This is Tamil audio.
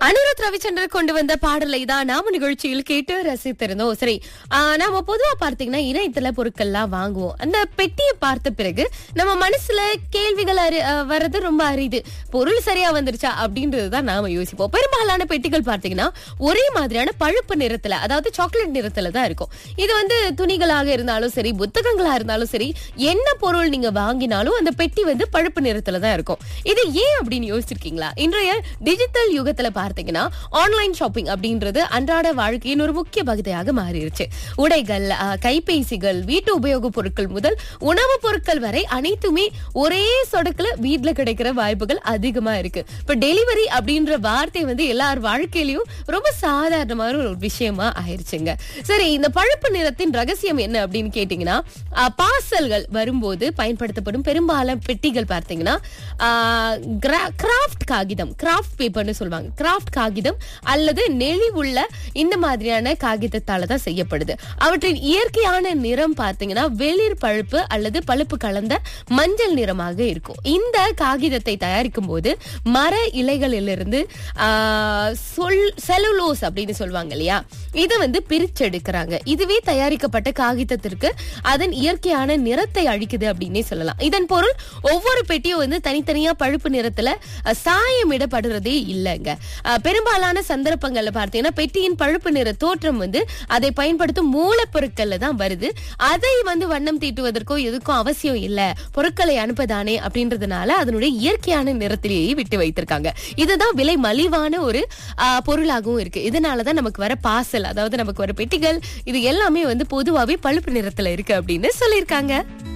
அனிருத் ரவிச்சந்திரன் கொண்டு வந்த பாடலை தான் நாம நிகழ்ச்சியில் கேட்டு ரசித்திருந்தோம் சரி ஆ, நாம பொதுவா பார்த்தீங்கன்னா இணையத்துல பொருட்கள்லாம் வாங்குவோம் அந்த பெட்டியை பார்த்த பிறகு நம்ம மனசுல கேள்விகள் அறி ஆ, வர்றது ரொம்ப அரிது பொருள் சரியா வந்துருச்சா அப்படின்றது தான் நாம யோசிப்போம் பெரும்பாலான பெட்டிகள் பார்த்தீங்கன்னா ஒரே மாதிரியான பழுப்பு நிறத்துல அதாவது சாக்லேட் நிறத்துல தான் இருக்கும் இது வந்து துணிகளாக இருந்தாலும் சரி புத்தகங்களா இருந்தாலும் சரி என்ன பொருள் நீங்க வாங்கினாலும் அந்த பெட்டி வந்து பழுப்பு நிறத்துல தான் இருக்கும் இது ஏன் அப்படின்னு யோசிச்சிருக்கீங்களா இன்றைய டிஜிட்டல் யுகத்துல பார்த்தீங்கன்னா ஆன்லைன் ஷாப்பிங் அப்படின்றது அன்றாட வாழ்க்கையின் ஒரு முக்கிய பகுதியாக மாறிடுச்சு உடைகள் அஹ், கைபேசிகள் வீட்டு உபயோகப் பொருட்கள் முதல் உணவுப் பொருட்கள் வரை அனைத்துமே ஒரே சொடக்குல வீட்ல கிடைக்கிற வாய்ப்புகள் அதிகமா இருக்கு இப்ப டெலிவரி அப்படின்ற வார்த்தை வந்து எல்லார் வாழ்க்கையிலயும் ரொம்ப சாதாரணமான ஒரு விஷயமா ஆயிருச்சுங்க சரி இந்த பழுப்பு நிறத்தின் ரகசியம் என்ன அப்படின்னு கேட்டீங்கன்னா பார்சல்கள் வரும்போது பயன்படுத்தப்படும் பெரும்பாலான பெட்டிகள் பார்த்தீங்கன்னா கிராஃப்ட் காகிதம் கிராஃப்ட் பேப்பர்னு சொல்லுவாங்க கிராஃப்ட் காகிதம் அல்லது நெளிவுள்ள இந்த மாதிரியான காகிதத்தால தான் செய்யப்படுது அவற்றின் இயற்கையான நிறம் பார்த்தீங்கன்னா வெளிர் பழுப்பு அல்லது பழுப்பு கலந்த மஞ்சள் நிறமாக இருக்கும் இந்த காகிதத்தை தயாரிக்கும் போது மர இலைகளிலிருந்து ஆஹ், சொல் செலுலோஸ் அப்படின்னு சொல்லுவாங்க இல்லையா இதை வந்து பிரிச்செடுக்கிறாங்க இதுவே தயாரிக்கப்பட்ட காகிதத்திற்கு அதன் இயற்கையான நிறத்தை அழிக்குது அப்படின்னே சொல்லலாம் இதன் பொருள் ஒவ்வொரு பெட்டியும் வந்து தனித்தனியா பழுப்பு நிறத்துல அஹ், சாயமிடப்படுறதே இல்லைங்க அஹ், பெரும்பாலான சந்தர்ப்பங்கள்ல பார்த்தீங்கன்னா பெட்டியின் பழுப்பு நிற தோற்றம் வந்து அதை பயன்படுத்தும் மூலப்பொருட்கள்ல தான் வருது அதை வந்து வண்ணம் தீட்டுவதற்கோ எதுக்கும் அவசியம் இல்ல பொருட்களை அனுப்பதானே அப்படின்றதுனால அதனுடைய இயற்கையான நிறத்திலேயே விட்டு வைத்திருக்காங்க இதுதான் விலை மலிவான ஒரு ஆஹ், பொருளாகவும் இருக்கு இதனாலதான் நமக்கு வர பார்சல் அதாவது நமக்கு வர பெட்டிகள் இது எல்லாமே வந்து பொதுவாவே பழுப்பு நிறத்துல இருக்கு அப்படின்னு சொல்லியிருக்காங்க